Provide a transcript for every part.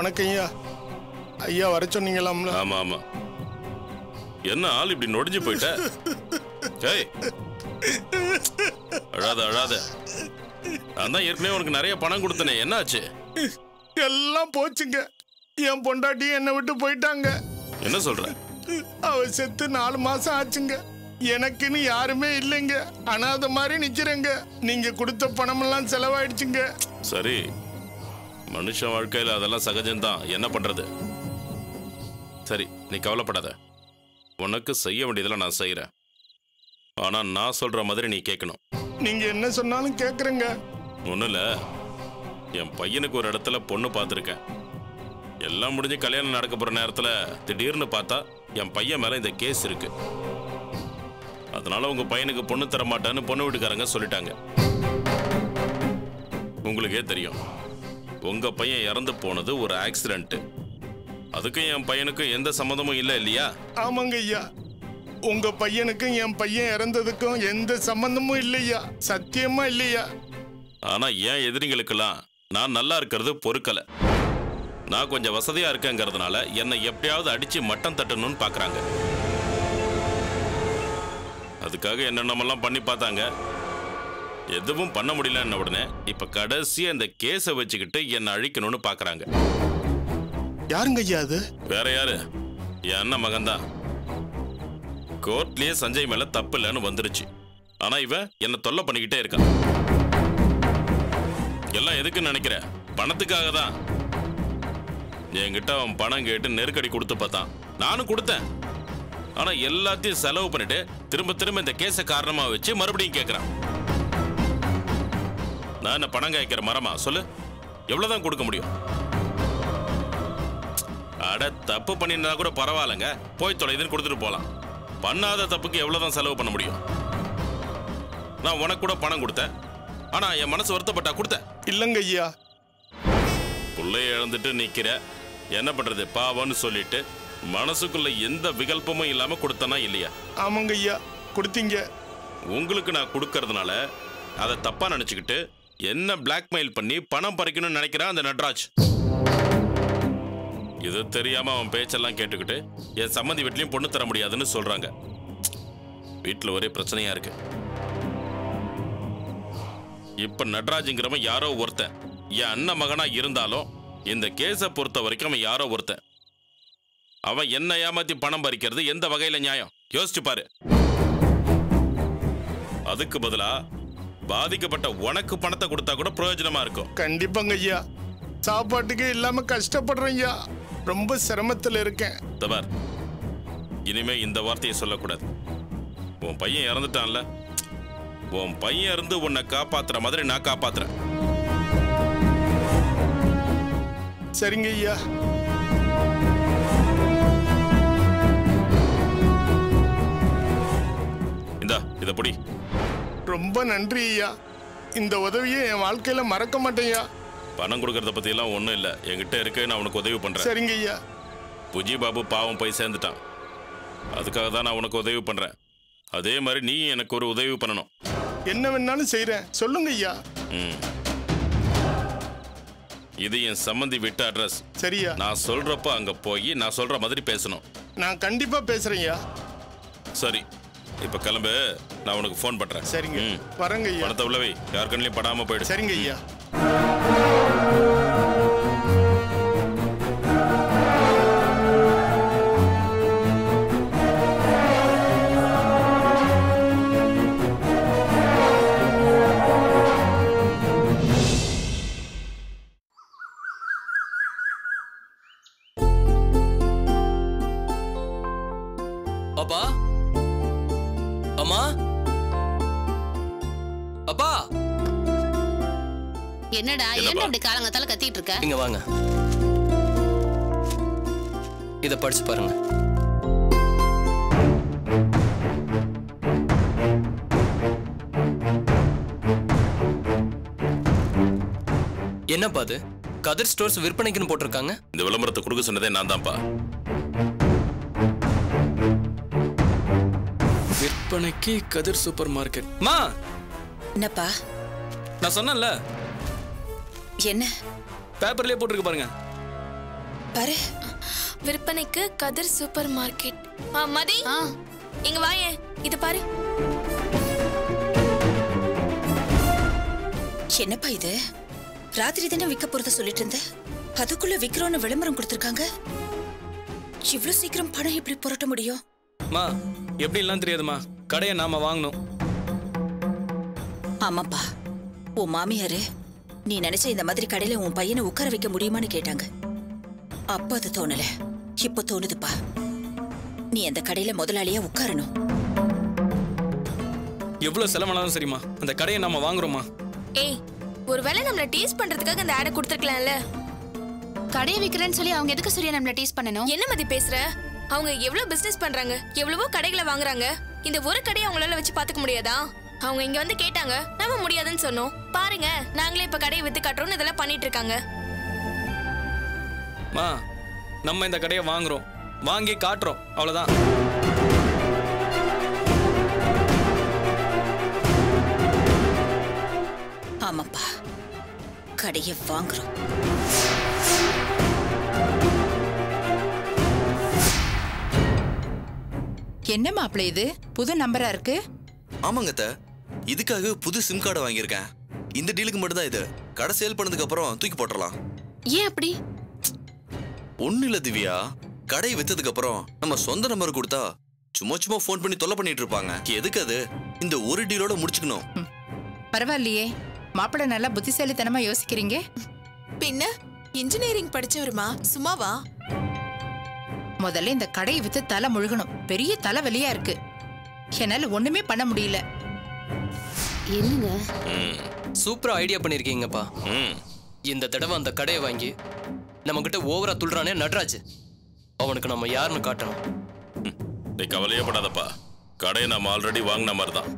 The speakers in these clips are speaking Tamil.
வணக்கம் ஐயா ஐயா வர சொன்னீங்களாம்ல ஆமா ஆமா என்ன ஆள் இப்படி நொடிஞ்சு போயிட்ட ஏய் அழாத அழாத நான் தான் ஏற்கனவே உனக்கு நிறைய பணம் கொடுத்தனே என்னாச்சு எல்லாம் போச்சுங்க என் பொண்டாட்டி என்னை விட்டு போயிட்டாங்க என்ன சொல்ற அவ செத்து நாலு மாசம் ஆச்சுங்க எனக்குன்னு யாருமே இல்லைங்க அனாதை மாதிரி நிக்கிறேங்க நீங்க கொடுத்த பணமெல்லாம் செலவாயிடுச்சுங்க சரி மனுஷன் வாழ்க்கையில் அதெல்லாம் சகஜம்தான் என்ன பண்றது சரி நீ கவலைப்படாத உனக்கு செய்ய வேண்டியதெல்லாம் நான் செய்யறேன் ஆனா நான் சொல்ற மாதிரி நீ கேட்கணும் நீங்க என்ன சொன்னாலும் கேக்குறேங்க ஒன்றும் இல்லை என் பையனுக்கு ஒரு இடத்துல பொண்ணு பார்த்துருக்கேன் எல்லாம் முடிஞ்சு கல்யாணம் நடக்க போகிற நேரத்தில் திடீர்னு பார்த்தா என் பையன் மேலே இந்த கேஸ் இருக்கு அதனால உங்க பையனுக்கு பொண்ணு தர மாட்டான்னு பொண்ணு வீட்டுக்காரங்க சொல்லிட்டாங்க உங்களுக்கே தெரியும் உங்க பையன் இறந்து போனது ஒரு ஆக்சிடென்ட் அதுக்கும் என் பையனுக்கும் எந்த சம்மந்தமும் இல்லை இல்லையா ஆமாங்க ஐயா உங்க பையனுக்கும் என் பையன் இறந்ததுக்கும் எந்த சம்பந்தமும் இல்லையா சத்தியமா இல்லையா ஆனா என் எதிரிங்களுக்கெல்லாம் நான் நல்லா இருக்கிறது பொறுக்கல நான் கொஞ்சம் வசதியா இருக்கேங்கிறதுனால என்னை எப்படியாவது அடிச்சு மட்டம் தட்டணும்னு பாக்குறாங்க அதுக்காக என்னென்னமெல்லாம் பண்ணி பார்த்தாங்க எதுவும் பண்ண முடியலன்ன உடனே இப்ப கடைசியா இந்த கேஸை வச்சுக்கிட்டு என்னை அழிக்கணும்னு பாக்குறாங்க யாருங்க ஐயா அது வேற யாரு என் அண்ணன் மகன்தான் கோர்ட்லயே சஞ்சய் மேல தப்பு இல்லைன்னு வந்துருச்சு ஆனா இவன் என்ன தொல்லை பண்ணிக்கிட்டே இருக்கான் எல்லாம் எதுக்குன்னு நினைக்கிற பணத்துக்காக தான் என்கிட்ட அவன் பணம் கேட்டு நெருக்கடி கொடுத்து பார்த்தான் நானும் கொடுத்தேன் ஆனா எல்லாத்தையும் செலவு பண்ணிட்டு திரும்ப திரும்ப இந்த கேஸை காரணமா வச்சு மறுபடியும் கேட்கறான் நான் என்ன பணம் காய்க்கிற மரமா சொல்லு எவ்வளவுதான் கொடுக்க முடியும் அட தப்பு பண்ணியிருந்தா கூட பரவாயில்லைங்க போய் தொலைதுன்னு கொடுத்துட்டு போகலாம் பண்ணாத தப்புக்கு எவ்வளோதான் செலவு பண்ண முடியும் நான் உனக்கு கூட பணம் கொடுத்தேன் ஆனா என் மனசு வருத்தப்பட்டா கொடுத்தேன் இல்லங்க ஐயா புள்ளைய இழந்துட்டு நிக்கிற என்ன பண்றது பாவம்னு சொல்லிட்டு மனசுக்குள்ள எந்த விகல்பமும் இல்லாம கொடுத்தனா இல்லையா ஆமாங்க ஐயா கொடுத்தீங்க உங்களுக்கு நான் கொடுக்கறதுனால அதை தப்பா நினைச்சுக்கிட்டு என்ன பிளாக்மெயில் பண்ணி பணம் பறிக்கணும்னு நினைக்கிறான் அந்த நட்ராஜ் இது தெரியாம அவன் பேச்செல்லாம் கேட்டுக்கிட்டு என் சம்மந்தி வீட்லயும் பொண்ணு தர முடியாதுன்னு சொல்றாங்க வீட்டுல ஒரே பிரச்சனையா இருக்கு இப்ப நட்ராஜுங்கிறவன் யாரோ ஒருத்தன் என் அண்ணன் மகனா இருந்தாலும் இந்த கேஸை பொறுத்த வரைக்கும் அவன் யாரோ ஒருத்தன் அவன் என்ன ஏமாத்தி பணம் பறிக்கிறது எந்த வகையில நியாயம் யோசிச்சு பாரு அதுக்கு பதிலா பாதிக்கப்பட்ட உனக்கு பணத்தை கொடுத்தா கூட பிரயோஜனமா இருக்கும் கண்டிப்பாங்க ஐயா சாப்பாட்டுக்கே இல்லாம கஷ்டப்படுறேன் ஐயா ரொம்ப சிரமத்துல இருக்கேன் தபார் இனிமே இந்த வார்த்தையை சொல்லக்கூடாது உன் பையன் இறந்துட்டான்ல உன் பையன் இருந்து உன்னை காப்பாத்துற மாதிரி நான் காப்பாத்துறேன் சரிங்க ஐயா இந்தா இதை பிடி ரொம்ப நன்றி ஐயா இந்த உதவியை என் வாழ்க்கையில மறக்க மாட்டேன்யா பணம் கொடுக்கறத பத்தி எல்லாம் ஒன்றும் இல்லை என்கிட்ட இருக்கு நான் உனக்கு உதவி பண்றேன் சரிங்க ஐயா புஜி பாபு பாவம் போய் சேர்ந்துட்டான் அதுக்காக தான் நான் உனக்கு உதவி பண்றேன் அதே மாதிரி நீ எனக்கு ஒரு உதவி பண்ணணும் என்ன வேணாலும் செய்றேன் சொல்லுங்க ஐயா ம். இது என் சம்மந்தி வீட்டு அட்ரஸ் சரியா நான் சொல்றப்ப அங்க போய் நான் சொல்ற மாதிரி பேசணும் நான் கண்டிப்பா பேசுறேன் ஐயா சரி இப்ப கிளம்பு நான் உனக்கு ஃபோன் பண்றேன் சரிங்க ம். வரேங்க ஐயா பணத்தை உள்ளவை யார் கண்ணிலையும் படாம போயிடு சரிங்க ஐயா அப்பா அம்மா அப்பா என்னடா என்னப்பா? ஏன்டா இப்படி காலங்கத்தால கத்திட்டு இருக்க இங்க வாங்க இத படிச்சு பாருங்க என்னப்பா அது கதிர் ஸ்டோர்ஸ் விற்பனைக்குன்னு போட்டிருக்காங்க இந்த விளம்பரத்தை கொடுக்க சொன்னதே நான் தான்ப்பா விற்பனைக்கு கதிர் சூப்பர் மார்க்கெட் மா என்னப்பா நான் சொன்னேன்ல என்ன பேப்பர்லயே போட்டிருக்கு பாருங்க பாரு விற்பனைக்கு கதிர் சூப்பர் மார்க்கெட் ஆ, மதி இங்க வாயே இது பாரு என்னப்பா இது ராத்திரி தானே விற்க போறத சொல்லிட்டு இருந்த அதுக்குள்ள விக்கிறோன்னு விளம்பரம் கொடுத்துருக்காங்க இவ்ளோ சீக்கிரம் பணம் எப்படி புரட்ட முடியும் மா எப்படிலாம் தெரியாதுமா கடையை நாம வாங்கணும் ஆமாப்பா உன் மாமியாரு நீ நினைச்ச இந்த மாதிரி கடையில உன் பையனை உட்கார வைக்க முடியுமான்னு கேட்டாங்க அப்ப அது தோணல இப்ப தோணுதுப்பா நீ அந்த கடையில முதலாளியா உட்காரணும் எவ்வளவு செலவானாலும் சரிம்மா அந்த கடையை நாம வாங்குறோமா ஏய் ஒருவேளை நம்மள டீஸ் பண்றதுக்காக இந்த ஆடை கொடுத்துருக்கலாம்ல கடையை விக்கிறேன்னு சொல்லி அவங்க எதுக்கு சூர்யா நம்மள டீஸ் பண்ணணும் என்ன மதி பேசுற அவங்க எவ்வளவு பிசினஸ் பண்றாங்க எவ்வளவோ கடைகளை வாங்குறாங்க இந்த ஒரு கடையை அவங்களால வச்சு பாத்துக்க முடியாதா அவங்க இங்க வந்து கேட்டாங்க நம்ம முடியாதுன்னு சொன்னோம் பாருங்க நாங்களே இப்ப கடையை வித்து காட்டுறோம்னு இதெல்லாம் பண்ணிட்டு இருக்காங்க மா நம்ம இந்த கடையை வாங்குறோம் வாங்கி காட்டுறோம் அவ்வளவுதான் ஆமாப்பா கடையை வாங்குறோம் என்ன மாப்பிள இது புது நம்பரா இருக்கு ஆமாங்க அத்தை இதுக்காக புது சிம் கார்டை வாங்கியிருக்கேன் இந்த டீலுக்கு மட்டும்தான் இது கடை சேல் பண்ணதுக்கு அப்புறம் தூக்கி போட்டுறலாம் ஏன் அப்படி ஒண்ணு இல்ல திவ்யா கடை வித்ததுக்கு அப்புறம் நம்ம சொந்த நம்பர் கொடுத்தா சும்மா சும்மா ஃபோன் பண்ணி தொல்லை பண்ணிட்டு இருப்பாங்க எதுக்கு அது இந்த ஒரு டீலோட முடிச்சுக்கணும் பரவாயில்லையே மாப்பிள நல்லா புத்திசாலித்தனமா யோசிக்கிறீங்க பின்ன இன்ஜினியரிங் படிச்சவருமா சும்மாவா முதல்ல இந்த கடையை வித்து தலை முழுகணும் பெரிய தலைவலியா இருக்கு என்னால ஒண்ணுமே பண்ண முடியல என்னங்க ம் சூப்பரா ஐடியா பண்ணிருக்கீங்கப்பா ம் இந்த தடவை அந்த கடையை வாங்கி நம்ம கிட்ட ஓவரா துள்றானே நட்ராஜ் அவனுக்கு நம்ம யாருன்னு காட்டணும் நீ கவலையே படாதப்பா கடையை நம்ம ஆல்ரெடி வாங்கின மாதிரி தான்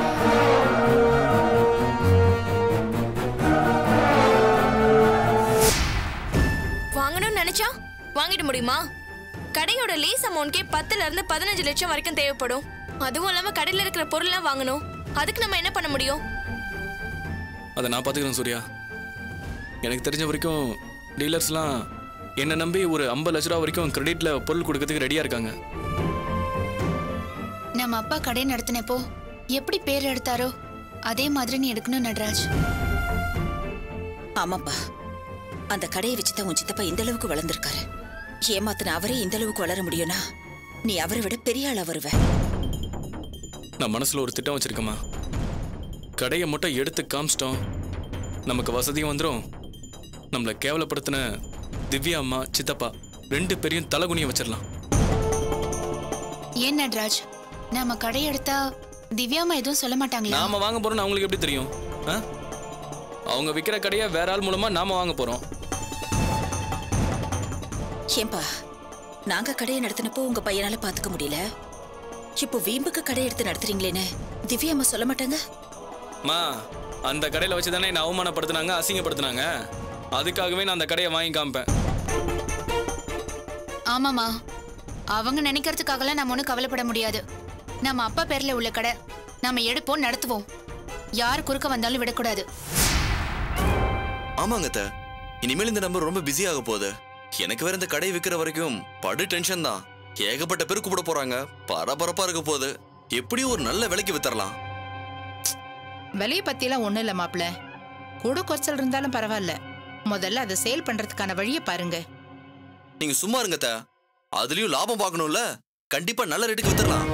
வாங்கணும்னு நினைச்சா வாங்கிட முடியுமா கடையோட லீஸ் அமௌண்ட்கே பத்துல இருந்து பதினஞ்சு லட்சம் வரைக்கும் தேவைப்படும் அதுவும் இல்லாம கடையில இருக்கிற பொருள்லாம் வாங்கணும் அதுக்கு நம்ம என்ன பண்ண முடியும் அதை நான் பார்த்துக்கிறேன் சூர்யா எனக்கு தெரிஞ்ச வரைக்கும் டீலர்ஸ்லாம் என்னை நம்பி ஒரு ஐம்பது லட்ச ரூபா வரைக்கும் கிரெடிட்ல பொருள் கொடுக்கறதுக்கு ரெடியா இருக்காங்க நம்ம அப்பா கடை நடத்தினப்போ எப்படி பேர் எடுத்தாரோ அதே மாதிரி நீ எடுக்கணும் நட்ராஜ் ஆமாப்பா அந்த கடையை வச்சுதான் உன் சித்தப்பா இந்த அளவுக்கு வளர்ந்துருக்காரு ஏமாத்தின அவரே இந்த அளவுக்கு வளர முடியும்னா நீ அவரை விட பெரிய ஆளா வருவ நான் மனசுல ஒரு திட்டம் வச்சிருக்கேம்மா கடையை மட்டும் எடுத்து காமிச்சிட்டோம் நமக்கு வசதியும் வந்துடும் நம்மளை கேவலப்படுத்தின திவ்யா அம்மா சித்தப்பா ரெண்டு பேரையும் தலகுனிய வச்சிடலாம் ஏன் நட்ராஜ் நம்ம கடை எடுத்தா திவ்யாமா எதுவும் சொல்ல மாட்டாங்களா நாம வாங்க போறோம்னு அவங்களுக்கு எப்படி தெரியும் ஆ? அவங்க விற்கிற கடையை வேற ஆள் மூலமா நாம வாங்க போறோம் ஏன்பா நாங்க கடையை நடத்தினப்போ உங்க பையனால பாத்துக்க முடியல இப்போ வீம்புக்கு கடை எடுத்து நடத்துறீங்களேன்னு திவ்யா அம்மா சொல்ல மாட்டாங்க மா அந்த கடையில வச்சு தானே என்ன அவமானப்படுத்தினாங்க அசிங்கப்படுத்தினாங்க அதுக்காகவே நான் அந்த கடையை வாங்கி காமிப்பேன் ஆமாமா அவங்க நினைக்கிறதுக்காகலாம் நம்ம ஒன்றும் கவலைப்பட முடியாது நம்ம அப்பா பேர்ல உள்ள கடை நம்ம எடுப்போம் நடத்துவோம் யார் குறுக்க வந்தாலும் விடக்கூடாது ஆமாங்க அத்தை இனிமேல் இந்த நம்பர் ரொம்ப பிஸி ஆக போகுது எனக்கு வேற இந்த கடை விற்கிற வரைக்கும் படு டென்ஷன் தான் ஏகப்பட்ட பேர் கூப்பிட போறாங்க பரபரப்பா இருக்க போகுது எப்படியும் ஒரு நல்ல விலைக்கு வித்தரலாம் விலையை பத்தியெல்லாம் ஒண்ணும் இல்ல மாப்பிள கூட குறைச்சல் இருந்தாலும் பரவாயில்ல முதல்ல அதை சேல் பண்றதுக்கான வழியை பாருங்க நீங்க சும்மா இருங்க அத்தை அதுலயும் லாபம் பார்க்கணும்ல கண்டிப்பா நல்ல ரேட்டுக்கு வித்தரலாம்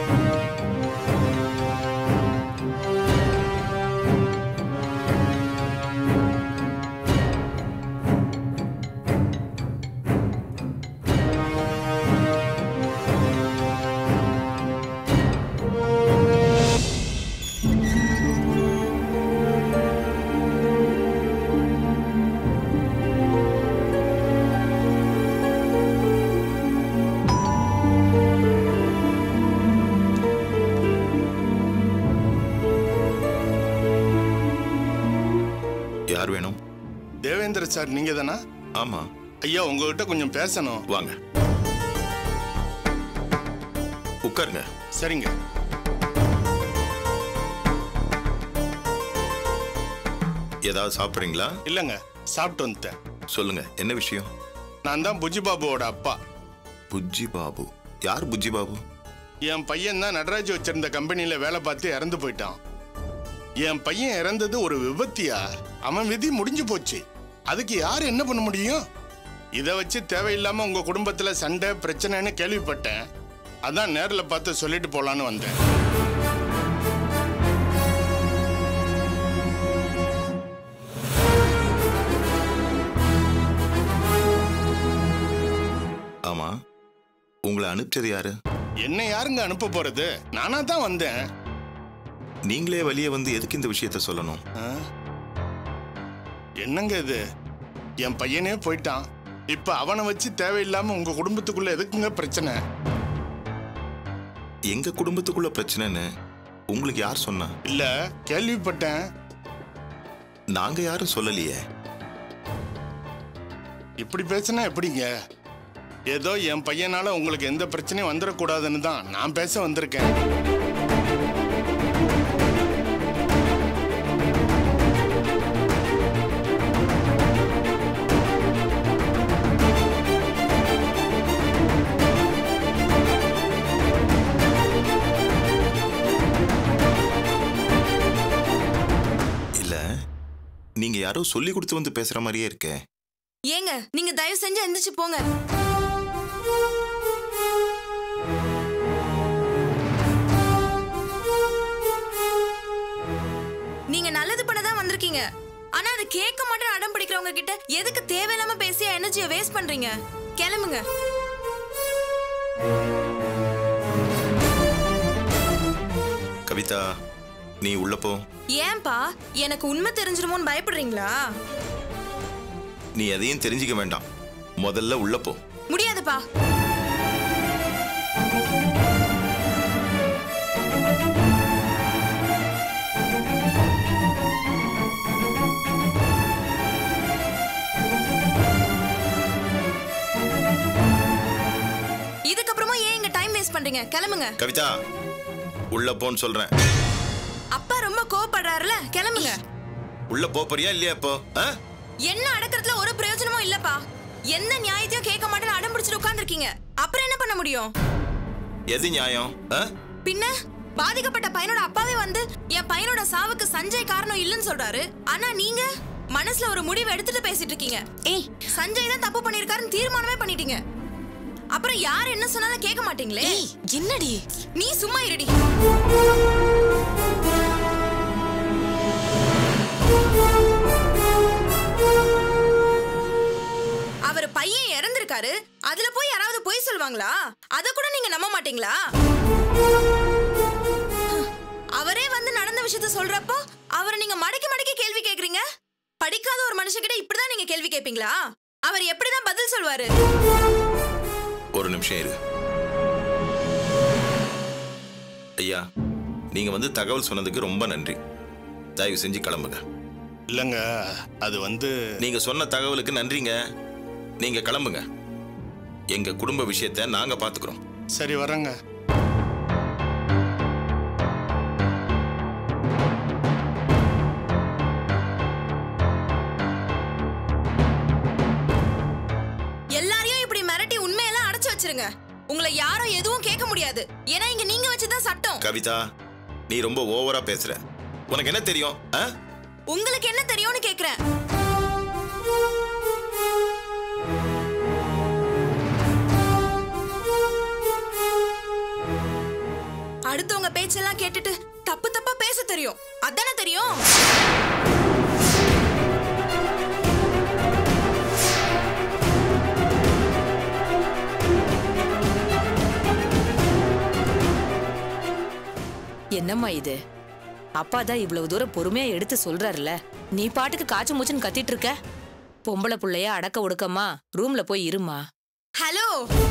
யார் வேணும் தேவேந்திர சார் நீங்க தானா ஆமா ஐயா உங்ககிட்ட கொஞ்சம் பேசணும் வாங்க உட்காருங்க சரிங்க ஏதாவது சாப்பிட்றீங்களா இல்லைங்க சாப்பிட்டு வந்துட்டேன் சொல்லுங்க என்ன விஷயம் நான் தான் புஜி பாபுவோட அப்பா புஜ்ஜி பாபு யார் புஜ்ஜி பாபு என் பையன் தான் நடராஜ் வச்சிருந்த கம்பெனியில வேலை பார்த்து இறந்து போயிட்டான் என் பையன் இறந்தது ஒரு விபத்தியா அவன் விதி முடிஞ்சு போச்சு அதுக்கு யார் என்ன பண்ண முடியும் இதை வச்சு தேவையில்லாம உங்க குடும்பத்துல சண்டை பிரச்சனைன்னு கேள்விப்பட்டேன் அதான் நேர்ல பார்த்து சொல்லிட்டு போலான்னு வந்தேன் ஆமா உங்களை அனுப்பிச்சது யாரு என்ன யாருங்க அனுப்ப போறது நானா தான் வந்தேன் நீங்களே வெளியே வந்து எதுக்கு இந்த விஷயத்த சொல்லணும் ஆ? என்னங்க இது என் பையனே போயிட்டான் இப்ப அவனை வச்சு தேவையில்லாம உங்க குடும்பத்துக்குள்ள எதுக்குங்க பிரச்சனை எங்க குடும்பத்துக்குள்ள பிரச்சனைன்னு உங்களுக்கு யார் சொன்னா இல்ல கேள்விப்பட்டேன் நாங்க யாரும் சொல்லலையே இப்படி பேசினா எப்படிங்க ஏதோ என் பையனால உங்களுக்கு எந்த பிரச்சனையும் வந்துடக்கூடாதுன்னு தான் நான் பேச வந்திருக்கேன் இல்ல நீங்க யாரோ சொல்லி கொடுத்து வந்து பேசுற மாதிரியே இருக்கே ஏங்க நீங்க தயவு செஞ்சு எந்திரிச்சு போங்க நீங்க நல்லது பண்ண தான் வந்திருக்கீங்க ஆனா அது கேட்க மாட்டேன் அடம் பிடிக்கிறவங்க கிட்ட எதுக்கு தேவையில்லாம பேசி எனர்ஜியை வேஸ்ட் பண்றீங்க கிளம்புங்க கவிதா நீ உள்ள போ ஏன்பா எனக்கு உண்மை தெரிஞ்சிருமோன்னு பயப்படுறீங்களா நீ எதையும் தெரிஞ்சுக்க வேண்டாம் முதல்ல உள்ள போ முடியாதுப்பா இதுக்கப்புறமா ஏன் இங்க டைம் வேஸ்ட் பண்றீங்க கிளம்புங்க கவிதா உள்ள போன்னு சொல்றேன் அப்பா ரொம்ப கோவப்படுறாருல கிளம்புங்க உள்ள போ போறியா இல்லையா இப்போ ஆ? என்ன அடக்கறதுல ஒரு பிரயோஜனமும் இல்லப்பா எந்த நியாயத்தையும் கேட்க மாட்டேன்னு அடம் பிடிச்சிட்டு உட்கார்ந்திருக்கீங்க அப்புறம் என்ன பண்ண முடியும் எது நியாயம் ஆ? பின்ன பாதிக்கப்பட்ட பையனோட அப்பாவே வந்து என் பையனோட சாவுக்கு சஞ்சய் காரணம் இல்லைன்னு சொல்றாரு ஆனா நீங்க மனசுல ஒரு முடிவு எடுத்துட்டு பேசிட்டு இருக்கீங்க ஏய் சஞ்சய் தான் தப்பு பண்ணிருக்காருன்னு தீர்மானமே பண்ணிட்டீங்க அப்புறம் யார் என்ன சொன்னாலும் கேட்க மாட்டீங்களே என்னடி நீ சும்மா இருடி அவர் பையன் இறந்திருக்காரு அதுல போய் யாராவது பொய் சொல்லுவாங்களா அத கூட நீங்க நம்ப மாட்டீங்களா அவரே வந்து நடந்த விஷயத்த சொல்றப்போ அவரை நீங்க மடக்கி மடக்கி கேள்வி கேக்குறீங்க படிக்காத ஒரு மனுஷகிட்ட இப்படிதான் நீங்க கேள்வி கேட்பீங்களா அவர் எப்படிதான் பதில் சொல்வாரு ஒரு நிமிஷம் இரு ஐயா நீங்க வந்து தகவல் சொன்னதுக்கு ரொம்ப நன்றி தயவு செஞ்சு கிளம்புங்க இல்லைங்க அது வந்து நீங்க சொன்ன தகவலுக்கு நன்றிங்க நீங்க கிளம்புங்க எங்க குடும்ப விஷயத்தை நாங்க பாத்துக்கிறோம் சரி வரேங்க எல்லாரையும் இப்படி மிரட்டி உண்மையெல்லாம் அடைச்சு வச்சிருங்க உங்களை யாரும் எதுவும் கேட்க முடியாது ஏன்னா இங்க நீங்க வச்சுதான் சட்டம் கவிதா நீ ரொம்ப ஓவரா பேசுற உனக்கு என்ன தெரியும் ஆ? உங்களுக்கு என்ன தெரியும்னு கேக்குறேன் அடுத்தவங்க பேச்செல்லாம் கேட்டுட்டு தப்பு தப்பா பேச தெரியும் அதானே தெரியும் என்னம்மா இது அப்பா தான் இவ்வளவு தூரம் பொறுமையா எடுத்து சொல்றாருல நீ பாட்டுக்கு காய்ச்சல் மூச்சுன்னு கத்திட்டு இருக்க பொம்பளை புள்ளைய அடக்க ஒடுக்கமா ரூம்ல போய் இருமா ஹலோ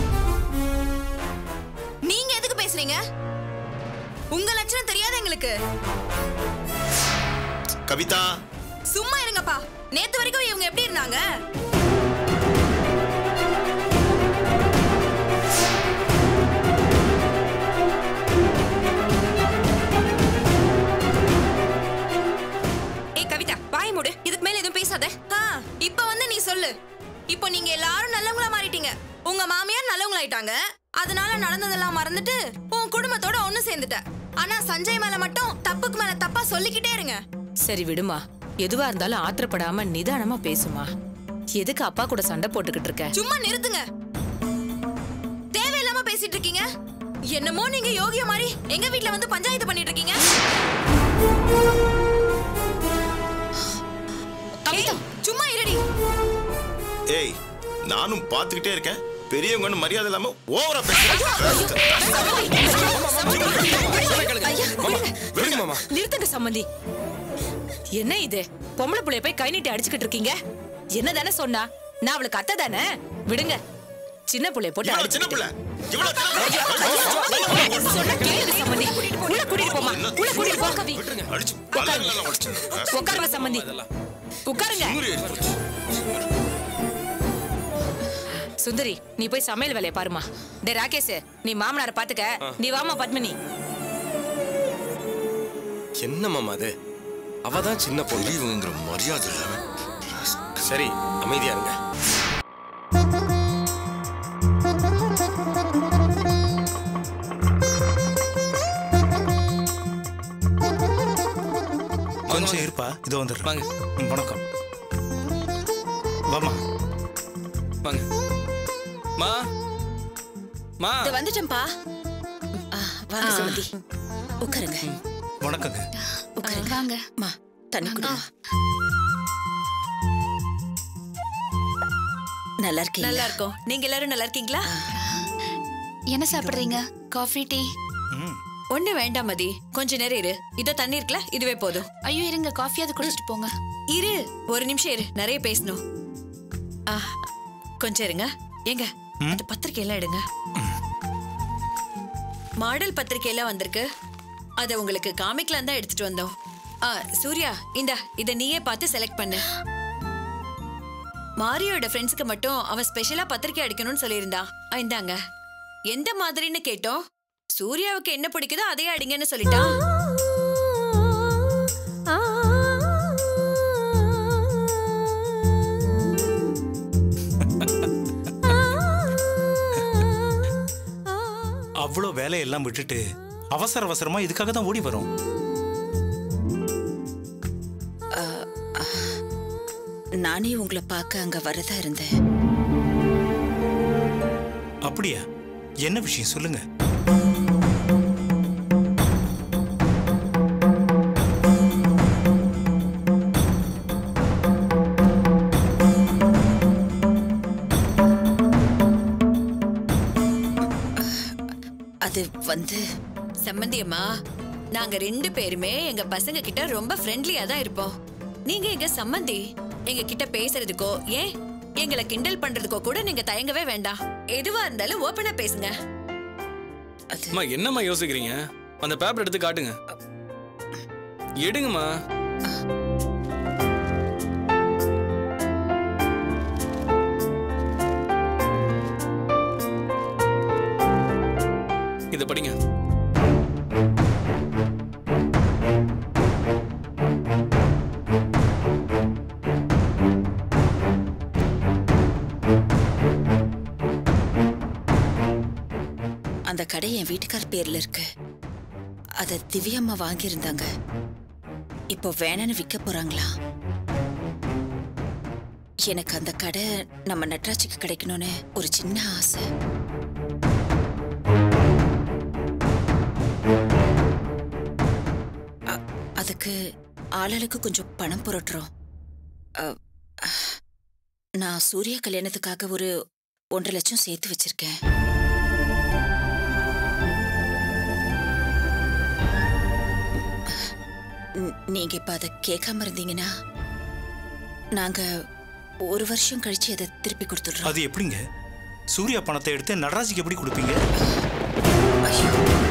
நீங்க எதுக்கு பேசுறீங்க உங்க லட்சணம் தெரியாது எங்களுக்கு கவிதா சும்மா இருங்கப்பா நேத்து வரைக்கும் இவங்க எப்படி இருந்தாங்க ஏய் கவிதா வாய் மூடு இதுக்கு மேல எதுவும் பேசாத ஆ, இப்ப வந்து நீ சொல்லு இப்போ நீங்க எல்லாரும் நல்லவங்களா ஆயிட்டாங்க அதனால நடந்ததெல்லாம் மறந்துட்டு உன் குடும்பத்தோட ஒண்ணு சேர்ந்துட்ட ஆனா சஞ்சய் மேல மட்டும் தப்புக்கு மேல தப்பா சொல்லிக்கிட்டே இருங்க சரி விடுமா எதுவா இருந்தாலும் ஆத்திரப்படாம நிதானமா பேசுமா எதுக்கு அப்பா கூட சண்டை போட்டுக்கிட்டு இருக்க சும்மா நிறுத்துங்க தேவையில்லாம பேசிட்டு இருக்கீங்க என்னமோ நீங்க யோகிய மாதிரி எங்க வீட்ல வந்து பஞ்சாயத்து பண்ணிட்டு இருக்கீங்க கவிதா சும்மா இருடி ஏய் நானும் பார்த்துக்கிட்டே இருக்கேன் பெரியவங்கன்னு மரியாதை இல்லாம ஓவரா நிறுத்துங்க சம்மந்தி என்ன இது பொம்பளை புள்ளைய போய் கை நீட்டி அடிச்சுக்கிட்டு இருக்கீங்க என்ன தானே சொன்னா நான் அவளுக்கு அத்தை தானே விடுங்க சின்ன புள்ளைய போட்டு இவ்வளவு சின்ன பிள்ளை சொன்னா கேளுங்க சம்மந்தி உள்ள கூட்டிட்டு போமா உள்ள கூட்டிட்டு போ கவி அடிச்சு பல்லெல்லாம் உடைச்சு உட்காருங்க சம்மந்தி உட்காருங்க சுந்தரி நீ போய் சமையல் வேலையை பாருமா டே ராகேஷ் நீ மாமனாரை பாத்துக்க நீ வாமா பத்மினி என்ன மாமா அது அவ தான் சின்ன பொண்ணு இவங்கிற மரியாதை இல்லாம சரி அமைதியா இருங்க கொஞ்சம் இருப்பா இதோ வந்துடுறேன் வாங்க ம், வணக்கம் வாமா வாங்க மா மா இது வந்துட்டேன்பா ஆ, வாங்க சுமதி உட்காருங்க வணக்கங்க உட்காருங்க வாங்க மா தண்ணி குடுமா நல்லா இருக்கீங்க நல்லா இருக்கோம் நீங்க எல்லாரும் நல்லா இருக்கீங்களா என்ன சாப்பிடுறீங்க காஃபி டீ ஒண்ணு வேண்டாம் மதி கொஞ்ச நேரம் இரு இதோ தண்ணி இருக்குல்ல இதுவே போதும் ஐயோ இருங்க காஃபியாவது குடிச்சிட்டு போங்க இரு ஒரு நிமிஷம் இரு நிறைய பேசணும் ஆ, கொஞ்சம் இருங்க ஏங்க அந்த பத்திரிக்கை எல்லாம் எடுங்க மாடல் பத்திரிக்கை எல்லாம் வந்திருக்கு அத உங்களுக்கு காமிக்கலாம் தான் எடுத்துட்டு வந்தோம் ஆ, சூர்யா இந்த இத நீயே பார்த்து செலக்ட் பண்ணு மாரியோட ஃப்ரெண்ட்ஸ்க்கு மட்டும் அவன் ஸ்பெஷலா பத்திரிக்கை அடிக்கணும்னு சொல்லியிருந்தா ஆ, இந்தாங்க எந்த மாதிரின்னு கேட்டோம் சூர்யாவுக்கு என்ன பிடிக்குதோ அதையே அடிங்கன்னு சொல்லிட்டான் அவ்வளோ வேலையெல்லாம் விட்டுட்டு அவசர அவசரமா இதுக்காக தான் ஓடி வரோம் நானே உங்களை பார்க்க அங்க வரதா இருந்தேன் அப்படியா என்ன விஷயம் சொல்லுங்க அது வந்து சம்மந்தியம்மா நாங்க ரெண்டு பேருமே எங்க பசங்க கிட்ட ரொம்ப ஃப்ரெண்ட்லியா தான் இருப்போம் நீங்க எங்க சம்மந்தி எங்க கிட்ட பேசுறதுக்கோ ஏன் எங்களை கிண்டல் பண்றதுக்கோ கூட நீங்க தயங்கவே வேண்டாம் எதுவா இருந்தாலும் ஓபனா பேசுங்க அம்மா என்னம்மா யோசிக்கிறீங்க அந்த பேப்பர் எடுத்து காட்டுங்க எடுங்கம்மா இத படிங்க அந்த கடை என் வீட்டுக்கார் பேர்ல இருக்கு அத திவ்யம்மா வாங்கியிருந்தாங்க இப்போ வேணும்னு விற்க போறாங்களா எனக்கு அந்த கடை நம்ம நட்ராஜுக்கு கிடைக்கணும்னு ஒரு சின்ன ஆசை அ- அதுக்கு ஆளுக்கு கொஞ்சம் பணம் புரட்டுறோம் அ, நான் சூர்யா கல்யாணத்துக்காக ஒரு ஒன்றரை லட்சம் சேர்த்து வச்சிருக்கேன் ந- நீங்க இப்ப அதை கேட்காம இருந்தீங்கன்னா நாங்க ஒரு வருஷம் கழிச்சு அதை திருப்பி கொடுத்துடுறோம் அது எப்படிங்க சூர்யா பணத்தை எடுத்து நடராஜுக்கு எப்படி கொடுப்பீங்க ஐயோ